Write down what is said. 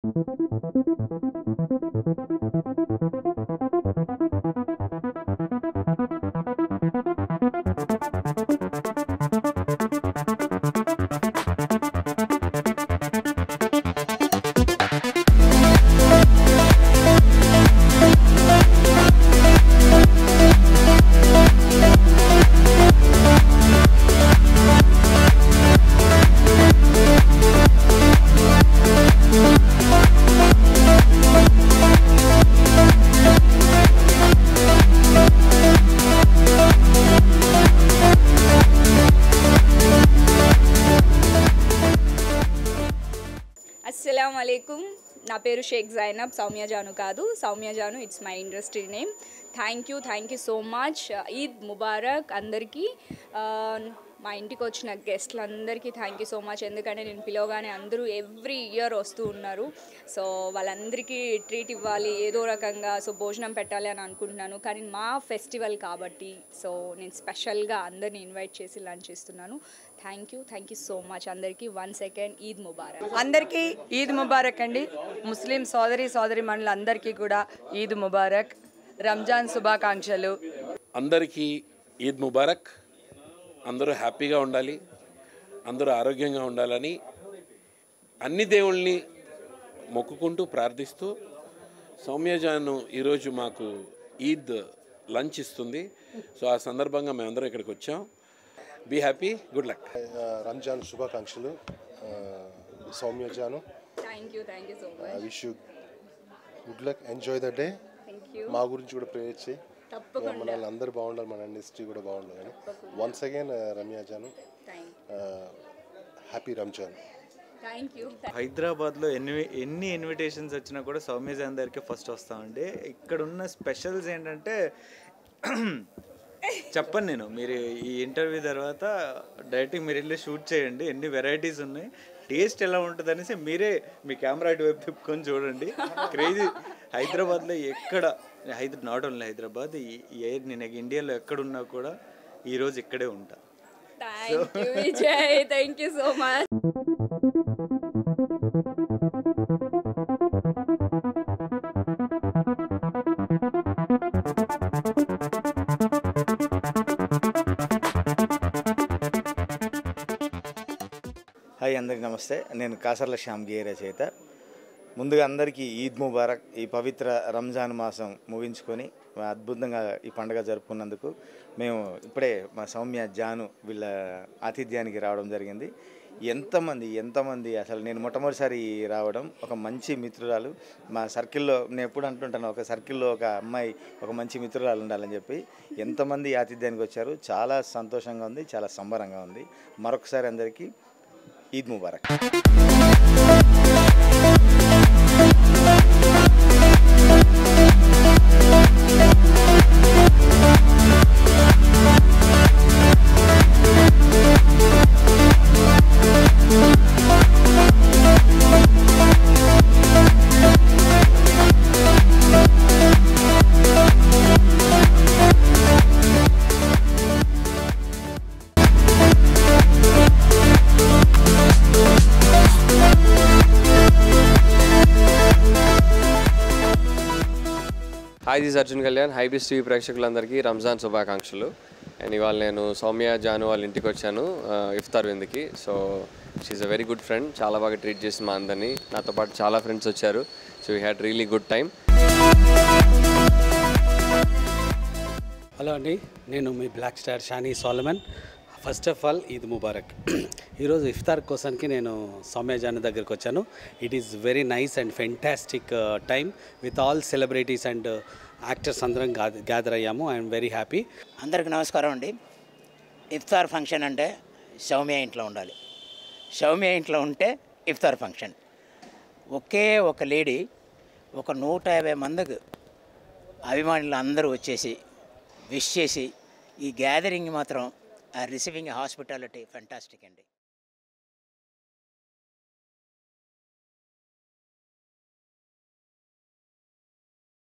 అస్సలం అయికుం నా పేరు షేక్ జైనబ్ సౌమ్య జాను కాదు Soumya Janu it's my industry name thank you thank you so much Eid Mubarak అందరికీ ఆ, మా ఇంటికి వచ్చిన గెస్ట్లందరికీ థ్యాంక్ యూ సో మచ్ ఎందుకంటే నేను పిలవగానే అందరూ ఎవ్రీ ఇయర్ వస్తూ ఉన్నారు సో వాళ్ళందరికీ ట్రీట్ ఇవ్వాలి ఏదో రకంగా సో భోజనం పెట్టాలి అని అనుకుంటున్నాను కానీ మా ఫెస్టివల్ కాబట్టి సో నేను స్పెషల్గా అందరిని ఇన్వైట్ చేసి లంచ్ ఇస్తున్నాను thank you thank you so much అందరికీ వన్ సెకండ్ ఈద్ ముబారక్ అందరికీ ఈద్ ముబారక్ అండి ముస్లిం సోదరి సోదరి అందరికీ కూడా ఈద్ ముబారక్ రంజాన్ శుభాకాంక్షలు అందరికీ ఈద్ ముబారక్ అందరూ హ్యాపీగా ఉండాలి అందరూ ఆరోగ్యంగా ఉండాలని అన్ని దేవుళ్ళని మొక్కుకుంటూ ప్రార్థిస్తూ సౌమ్యజాను ఈరోజు మాకు ఈద్ లంచ్ ఇస్తుంది సో ఆ సందర్భంగా మేమందరం ఇక్కడికి వచ్చాం be happy good luck Ramzan శుభాకాంక్షలు ఆ, Soumya Janu thank you thank you so I much wish you good luck enjoy the day thank you మా గురించి కూడా ప్రేయర్ చేయి తప్పకుండా మన అందరూ బాగుండాలి మన ఇండస్ట్రీ కూడా బాగుండాలి once again Ramya Janu thank happy Ramzan thank you హైదరాబాద్లో ఎన్ని ఎన్ని ఇన్విటేషన్స్ వచ్చినా కూడా సౌమ్యజ్ అందరికీ ఫస్ట్ వస్తామండి ఇక్కడ ఉన్న స్పెషల్స్ ఏంటంటే చెప్పను నేను మీరు ఈ ఇంటర్వ్యూ తర్వాత డైరెక్ట్ మీరు వెళ్ళి షూట్ చేయండి ఎన్ని వెరైటీస్ ఉన్నాయి టేస్ట్ ఎలా ఉంటుంది అనేసి మీరే మీ కెమెరా వైపు తిప్పుకొని చూడండి క్రేజీ హైదరాబాద్లో ఎక్కడ హైదరా నాట్ ఓన్లీ హైదరాబాద్ ఈ ఏ నేను ఇండియాలో ఎక్కడున్నా కూడా ఈరోజు ఇక్కడే ఉంటా thank you Vijay thank you so much hi అందరికీ నమస్తే నేను కాసర్ల శ్యామ్ గే రచయిత ముందుగా అందరికీ ఈద్ ముబారక్ ఈ పవిత్ర రంజాన్ మాసం ముగించుకొని అద్భుతంగా ఈ పండుగ జరుపుకున్నందుకు మేము ఇప్పుడే మా సౌమ్య జాను వీళ్ళ ఆతిథ్యానికి రావడం జరిగింది ఎంతమంది ఎంతమంది అసలు నేను మొట్టమొదటిసారి రావడం ఒక మంచి మిత్రురాలు మా సర్కిల్లో నేను ఎప్పుడు అంటుంటాను ఒక సర్కిల్లో ఒక అమ్మాయి ఒక మంచి మిత్రురాలు ఉండాలని చెప్పి ఎంతమంది ఆతిథ్యానికి వచ్చారు చాలా సంతోషంగా ఉంది చాలా సంబరంగా ఉంది మరొకసారి అందరికీ ఈద్ ముబారక్ హాయ్ దిస్ అర్జున్ కళ్యాణ్ హై బిస్ టీవీ ప్రేక్షకులందరికీ రంజాన్ శుభాకాంక్షలు అండ్ ఇవాళ నేను సౌమ్య జాను వాళ్ళ ఇంటికి వచ్చాను ఆ, ఇఫ్తార్ విందుకి so she's a very good friend చాలా బాగా ట్రీట్ చేసింది మా అందరినీ నాతో పాటు చాలా ఫ్రెండ్స్ వచ్చారు so we had really good time hello అండి నేను మీ black star Shanee Solomon first of all Eid Mubarak ఈరోజు ఇఫ్తార్ కోసానికి నేను సౌమ్య జాన్ దగ్గరికి వచ్చాను it is very nice and fantastic time with all celebrities and actors అందరం గ్యాదర్ అయ్యాము ఐఎమ్ వెరీ హ్యాపీ అందరికి నమస్కారం అండి ఇఫ్తార్ ఫంక్షన్ అంటే సౌమ్య ఇంట్లో ఉండాలి సౌమ్య ఇంట్లో ఉంటే ఇఫ్తార్ ఫంక్షన్ ఒకే ఒక లేడీ ఒక నూట యాభై మందికి అభిమానులు అందరూ వచ్చేసి విష్ చేసి ఈ గ్యాదరింగ్ మాత్రం ఆ రిసీవింగ్ హాస్పిటాలిటీ ఫెంటాస్టిక్ అండి